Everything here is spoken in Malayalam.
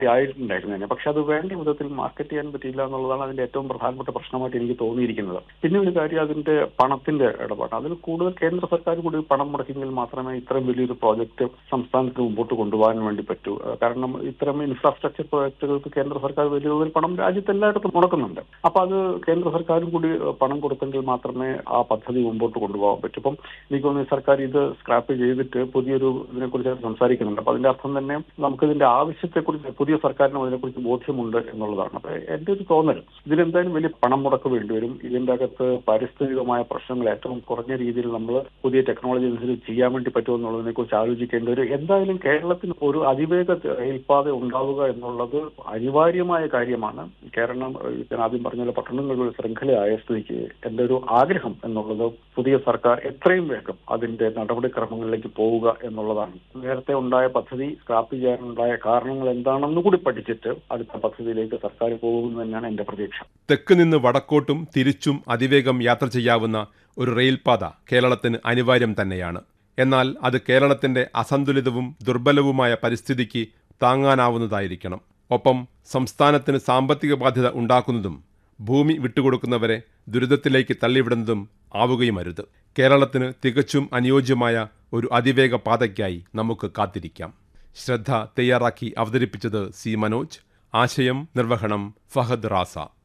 ആയിട്ടുണ്ടായിരുന്നേനെ പക്ഷെ അത് വേണ്ട വിധത്തിൽ മാർക്കറ്റ് ചെയ്യാൻ പറ്റിയില്ല എന്നുള്ളതാണ് അതിന്റെ ഏറ്റവും പ്രധാനപ്പെട്ട പ്രശ്നമായിട്ട് എനിക്ക് തോന്നിയിരിക്കുന്നത് പിന്നെ ഒരു കാര്യം അതിന്റെ പണത്തിന്റെ ഇടപാട് അതിൽ കൂടുതൽ കേന്ദ്ര സർക്കാർ കൂടി പണം മുടക്കിയെങ്കിൽ മാത്രമേ ഇത്രയും വലിയൊരു പ്രോജക്റ്റ് സംസ്ഥാനത്തിന് മുമ്പോട്ട് കൊണ്ടുപോകാൻ വേണ്ടി പറ്റൂ ഏഹ് കാരണം ഇത്തരം ഇൻഫ്രാസ്ട്രക്ചർ പ്രോജക്റ്റുകൾക്ക് കേന്ദ്ര സർക്കാർ വലിയ തോതിൽ പണം രാജ്യത്ത് എല്ലായിടത്തും മുടക്കുന്നുണ്ട് അപ്പൊ അത് കേന്ദ്ര സർക്കാരും കൂടി ഏഹ് പണം കൊടുത്തെങ്കിൽ മാത്രമേ ആ പദ്ധതി മുമ്പോട്ട് കൊണ്ടുപോകാൻ പറ്റൂ ഇപ്പം എനിക്ക് തോന്നുന്നു ഈ സർക്കാർ ഇത് സ്ക്രാപ്പ് ചെയ്തിട്ട് പുതിയൊരു ഇതിനെക്കുറിച്ച് സംസാരിക്കുന്നുണ്ട് അപ്പൊ അതിന്റെ അർത്ഥം തന്നെ നമുക്ക് ഇതിന്റെ ആവശ്യത്തെക്കുറിച്ച് പുതിയ സർക്കാരിനും അതിനെക്കുറിച്ച് ബോധ്യമുണ്ട് എന്നുള്ളതാണ് അപ്പൊ എന്റെ ഒരു തോന്നൽ ഇതിനെന്തായാലും വലിയ പണം മുടക്ക് വേണ്ടിവരും ഇതിന്റെ അകത്ത് പാരിസ്ഥിതികമായ പ്രശ്നങ്ങൾ ഏറ്റവും കുറഞ്ഞ രീതിയിൽ നമ്മൾ പുതിയ ടെക്നോളജി അനുസരിച്ച് ചെയ്യാൻ വേണ്ടി പറ്റുമെന്നുള്ളതിനെ കുറിച്ച് ആലോചിക്കേണ്ട ഒരു എന്തായാലും കേരളത്തിന് ഒരു അതിവേഗ റെയിൽപാത ഉണ്ടാവുക എന്നുള്ളത് അനിവാര്യമായ കാര്യമാണ് കാരണം ഏഹ് ഞാൻ ആദ്യം പറഞ്ഞ പോലെ പട്ടണങ്ങളുടെ ഒരു ശൃംഖലയായ സ്ഥിതിക്ക് എന്റെ ഒരു ആഗ്രഹം എന്നുള്ളത് പുതിയ സർക്കാർ എത്രയും വേഗം അതിന്റെ നടപടിക്രമങ്ങളിലേക്ക് പോവുക എന്നുള്ളതാണ് നേരത്തെ ഉണ്ടായ പദ്ധതി സ്ക്രാപ്പ് ചെയ്യാനുണ്ടായ കാരണങ്ങൾ എന്താണെന്ന് കൂടി പഠിച്ചിട്ട് അടുത്ത പദ്ധതിയിലേക്ക് സർക്കാർ പോകുമെന്ന് തന്നെയാണ് എന്റെ പ്രതീക്ഷ തെക്ക് നിന്ന് വടക്കോട്ടും തിരിച്ചും അതിവേഗം യാത്ര ചെയ്യാവുന്ന ഒരു റെയിൽപാത കേരളത്തിന് അനിവാര്യം തന്നെയാണ് എന്നാൽ അത് കേരളത്തിന്റെ അസന്തുലിതവും ദുർബലവുമായ പരിസ്ഥിതിക്ക് താങ്ങാനാവുന്നതായിരിക്കണം ഒപ്പം സംസ്ഥാനത്തിന് സാമ്പത്തിക ബാധ്യത ഉണ്ടാക്കുന്നതും ഭൂമി വിട്ടുകൊടുക്കുന്നവരെ ദുരിതത്തിലേക്ക് തള്ളിവിടുന്നതും ആവുകയുമരുത് കേരളത്തിന് തികച്ചും അനുയോജ്യമായ ഒരു അതിവേഗ പാതയ്ക്കായി നമുക്ക് കാത്തിരിക്കാം ശ്രദ്ധ തയ്യാറാക്കി അവതരിപ്പിച്ചത് സി മനോജ് ആശയം നിർവഹണം ഫഹദ് റാസ